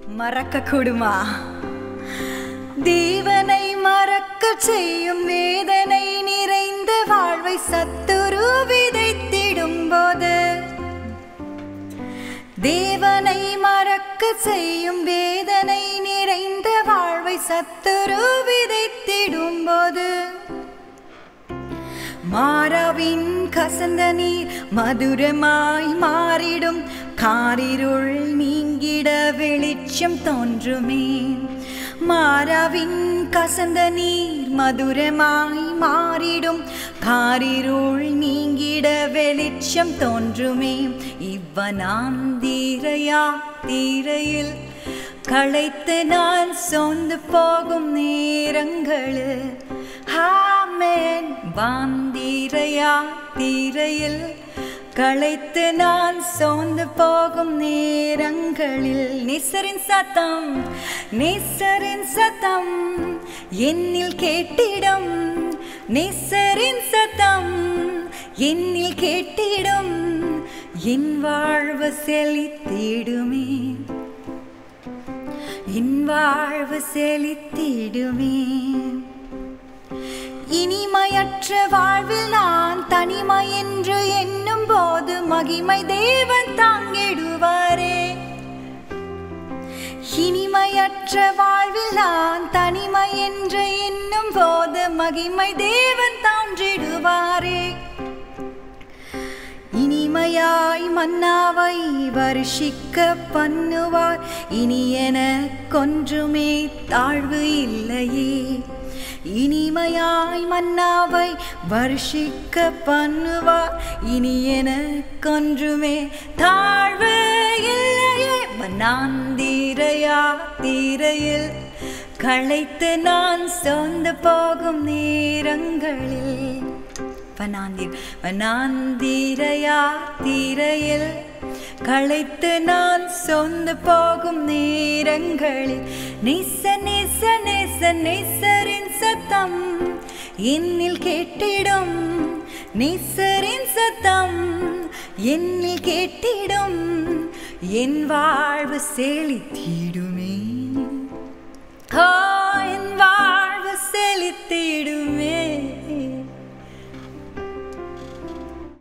மறக்க கூடுமா தேவனை மறக்க செய்யும் வேதனை நிறைந்த வாழ்வை சத்துரு விதைத்திடும் போது தேவனை மறக்க செய்யும் வேதனை நிறைந்த வாழ்வை சத்துரு விதைத்திடும் போது மாறாவின் கசந்த நீர் மதுரமாய் மாறிடும் காரிருள் நீங்கிட வெளிச்சம் தோன்றுமே மாறாவின் கசந்த நீர் மதுரமாய் மாறிடும் காரிருள் நீங்கிட வெளிச்சம் தோன்றுமே இவ்வனாம் தீரையா தீரையில் களைத்து நான் சோர்ந்து போகும் நேரங்களில் ஆமென் வாந்தீரையா தீரையில் களைத்து நான் சோர்ந்து போகும் நேரங்களில் நேசரின் சத்தம் நேசரின் சத்தம் என்னில் கேட்டிடும் நேசரின் சத்தம் என்னில் கேட்டிடும் என் வாழ்வு செழித்திடுமே என் வாழ்வு செழித்திடுமே இனிமையற்ற வாழ்வில் நான் தனிமை என்று எண்ணும் போது மகிமை தேவன் தாங்கிடுவாரே இனிமையற்ற வாழ்வில் நான் தனிமை என்று எண்ணும் போது மகிமை தேவன் தாண்டிடுவாரே இனிமையாய் மன்னாவை வருஷிக்க பண்ணுவார் இனி என கொன்றுமே தாழ்வு இல்லையே இனிமையாய் மன்னாவை வருஷிக்க பண்ணுவார் இனி என கொன்றுமே தாழ்வு இல்லையே மன்னாந்தீரையா தீரையில் களைத்து நான் சொந்த போகும் நேரங்களில் வனாந்தீர் வனாந்தீரையா தீரையில் களைத்து நான் சொந்த போகும் நேரங்களில் நேச நேச நேச நேசரின் சத்தம் என்னில் கேட்டிடும் நேசரின் சத்தம் என்னில் கேட்டிடும் என் வாழ்வு செழித்திடுமே